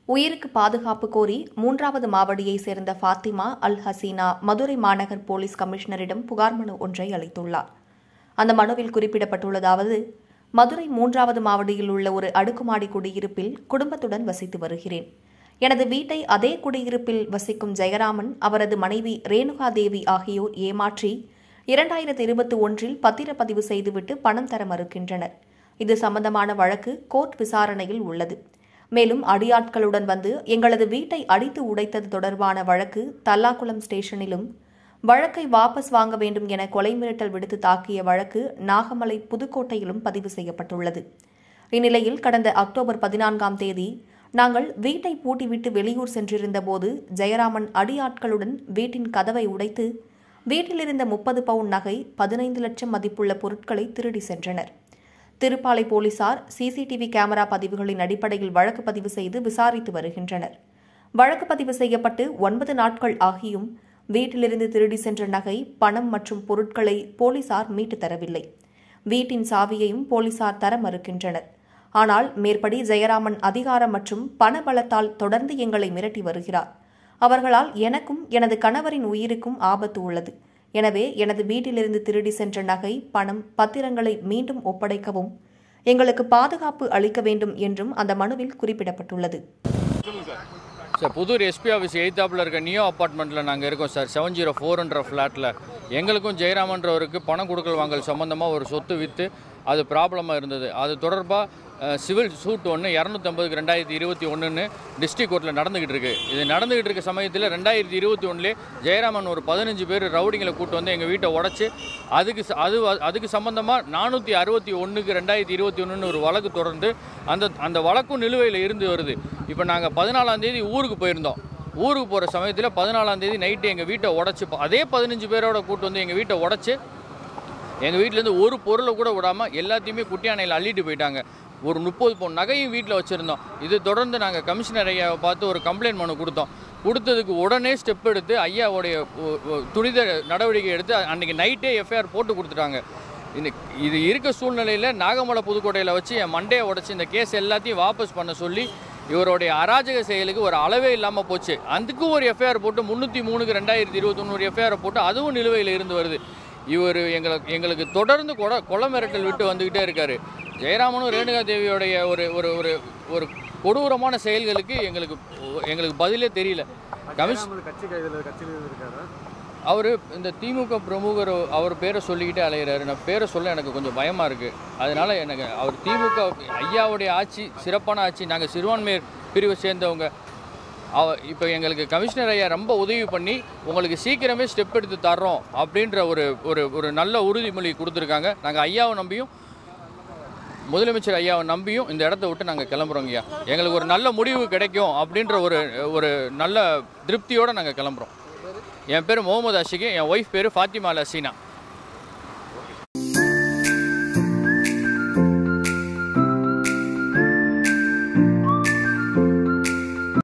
உயிருக்கு பாதுகாப்பு கோரி மூன்றாவது மாவடியைச் சேர்ந்த ஃபாத்திமா அல் ஹசீனா மதுரை மாநகர் போலீஸ் கமிஷனரிடம் புகார் மனு ஒன்றை அளித்துள்ளார் அந்த மனுவில் குறிப்பிடப்பட்டுள்ளதாவது மதுரை மூன்றாவது மாவடியில் உள்ள ஒரு அடுக்குமாடி குடியிருப்பில் குடும்பத்துடன் வசித்து வருகிறேன் எனது வீட்டை அதே குடியிருப்பில் வசிக்கும் ஜெயராமன் அவரது மனைவி ரேணுகா தேவி ஆகியோர் ஏமாற்றி இரண்டாயிரத்தி இருபத்தி ஒன்றில் பத்திரப்பதிவு செய்துவிட்டு பணம் தர மறுக்கின்றனர் இது சம்பந்தமான வழக்கு கோர்ட் விசாரணையில் உள்ளது மேலும் அடியாட்களுடன் வந்து எங்களது வீட்டை அடித்து உடைத்தது தொடர்பான வழக்கு தல்லாக்குளம் ஸ்டேஷனிலும் வழக்கை வாபஸ் வாங்க வேண்டும் என கொலை மிரட்டல் விடுத்து தாக்கிய வழக்கு நாகமலை புதுக்கோட்டையிலும் பதிவு செய்யப்பட்டுள்ளது இந்நிலையில் கடந்த அக்டோபர் பதினான்காம் தேதி நாங்கள் வீட்டை பூட்டிவிட்டு வெளியூர் சென்றிருந்தபோது ஜெயராமன் அடியாட்களுடன் வீட்டின் கதவை உடைத்து வீட்டிலிருந்த முப்பது பவுன் நகை பதினைந்து லட்சம் மதிப்புள்ள பொருட்களை திருடி சென்றனர் திருப்பாலை போலீசார் சிசிடிவி கேமரா பதிவுகளின் அடிப்படையில் வழக்கு பதிவு செய்து விசாரித்து வருகின்றனர் வழக்கு பதிவு செய்யப்பட்டு ஒன்பது நாட்கள் ஆகியும் வீட்டிலிருந்து திருடி சென்ற நகை பணம் மற்றும் பொருட்களை போலீசார் மீட்டுத் தரவில்லை வீட்டின் சாவியையும் போலீசார் தர மறுக்கின்றனர் ஆனால் மேற்படி ஜெயராமன் அதிகாரம் மற்றும் பண பலத்தால் தொடர்ந்து எங்களை மிரட்டி வருகிறார் அவர்களால் எனக்கும் எனது கணவரின் உயிருக்கும் ஆபத்து உள்ளது எனவே எனது வீட்டிலிருந்து திருடி சென்ற நகை பணம் பத்திரங்களை மீண்டும் ஒப்படைக்கவும் எங்களுக்கு பாதுகாப்பு அளிக்க வேண்டும் என்றும் அந்த மனுவில் குறிப்பிடப்பட்டுள்ளது சார் புதூர் எஸ்பி ஆஃபீஸ் எய்த்தாப்பில் இருக்க நியோ அப்பார்ட்மெண்ட்டில் நாங்கள் இருக்கோம் சார் செவன் ஜீரோ ஃபோர்ன்ற ஃப்ளாட்டில் எங்களுக்கும் ஜெயராமன்றவருக்கு பணம் கொடுக்கல் வாங்கல் சம்மந்தமாக ஒரு சொத்து விற்று அது ப்ராப்ளமாக இருந்தது அது தொடர்பாக சிவில் சூட் ஒன்று இரநூத்தம்பதுக்கு ரெண்டாயிரத்தி இருபத்தி ஒன்றுன்னு டிஸ்ட்ரிக் கோர்ட்டில் நடந்துகிட்டு இருக்கு இது நடந்துகிட்டு இருக்க சமயத்தில் ரெண்டாயிரத்தி இருபத்தி ஒன்றுலே ஜெயராமன் ஒரு பதினஞ்சு பேர் ரவுடிங்களை கூட்டு வந்து எங்கள் வீட்டை உடச்சி அதுக்கு ச- அது அதுக்கு சம்மந்தமாக நானூற்றி அறுபத்தி ஒன்றுக்கு ரெண்டாயிரத்தி இருபத்தி ஒன்றுன்னு ஒரு வழக்கு தொடர்ந்து அந்த அந்த வழக்கும் நிலுவையில் இருந்து வருது இப்போ நாங்கள் பதினாலாம் தேதி ஊருக்கு போயிருந்தோம் ஊருக்கு போகிற சமயத்தில் பதினாலாம் தேதி நைட்டு எங்கள் வீட்டை உடச்சி அதே பதினஞ்சு பேரோட கூட்டு வந்து எங்கள் வீட்டை உடச்சி எங்கள் வீட்டிலேருந்து ஒரு பொருளை கூட விடாமல் எல்லாத்தையுமே குட்டியானையில் அள்ளிட்டு போயிட்டாங்க ஒரு முப்பது பவுன் நகையும் வீட்டில் வச்சுருந்தோம் இது தொடர்ந்து நாங்கள் கமிஷனர் ஐயாவை பார்த்து ஒரு கம்ப்ளைண்ட் மனு கொடுத்தோம் கொடுத்ததுக்கு உடனே ஸ்டெப் எடுத்து ஐயாவுடைய ஒ- ஒ- துரித நடவடிக்கை எடுத்து அன்றைக்கி நைட்டே எஃப்ஐஆர் போட்டு கொடுத்துட்டாங்க இந்த இது இருக்க சூழ்நிலையில் நாகமலை புதுக்கோட்டையில் வச்சு என் மண்டையை உடச்சி இந்த கேஸ் எல்லாத்தையும் வாபஸ் பண்ண சொல்லி இவருடைய அராஜக செயலுக்கு ஒரு அளவே இல்லாமல் போச்சு அதுக்கும் ஒரு எஃப்ஐஆர் போட்டு முந்நூற்றி மூணுக்கு ரெண்டாயிரத்தி இருபத்தொன்னு எஃப்ஐஆர் போட்டு அதுவும் நிலுவையில் இருந்து வருது இவர் எங்களுக்கு எங்களுக்கு தொடர்ந்து கொலை கொலை மிரட்டல் விட்டு வந்துக்கிட்டே இருக்காரு ஜெயராமனும் ரேணுகா தேவியோடைய ஒரு ஒரு ஒரு ஒரு கொடூரமான செயல்களுக்கு எங்களுக்கு எங்களுக்கு பதிலே தெரியல கமிஷ் ஜெயராமன் கட்சி கைதில் கட்சியில் இருக்காரு அவர் இந்த திமுக பிரமுகர் அவர் பேரை சொல்லிக்கிட்டே அலையிறாரு நான் பேரை சொல்ல எனக்கு கொஞ்சம் பயமாக இருக்குது அதனால எனக்கு அவர் திமுக ஐயாவுடைய ஆட்சி சிறப்பான ஆட்சி நாங்கள் சிறுபான்மையர் பிரிவை சேர்ந்தவங்க அவ இப்போ எங்களுக்கு கமிஷனர் ஐயா ரொம்ப உதவி பண்ணி உங்களுக்கு சீக்கிரமே ஸ்டெப் எடுத்து தர்றோம் அப்படின்ற ஒரு ஒரு ஒரு நல்ல உறுதிமொழி கொடுத்துருக்காங்க நாங்கள் ஐயாவை நம்பியும் முதலமைச்சர் ஐயாவை நம்பியும் இந்த இடத்த விட்டு நாங்கள் கிளம்புறோங்க ஐயா எங்களுக்கு ஒரு நல்ல முடிவு கிடைக்கும் அப்படின்ற ஒரு ஒரு நல்ல திருப்தியோடு நாங்கள் கிளம்புறோம் என் பேர் முகமது அஷிக்கு என் ஒய்ஃப் பேர் ஃபாத்திமா அல் ஹசீனா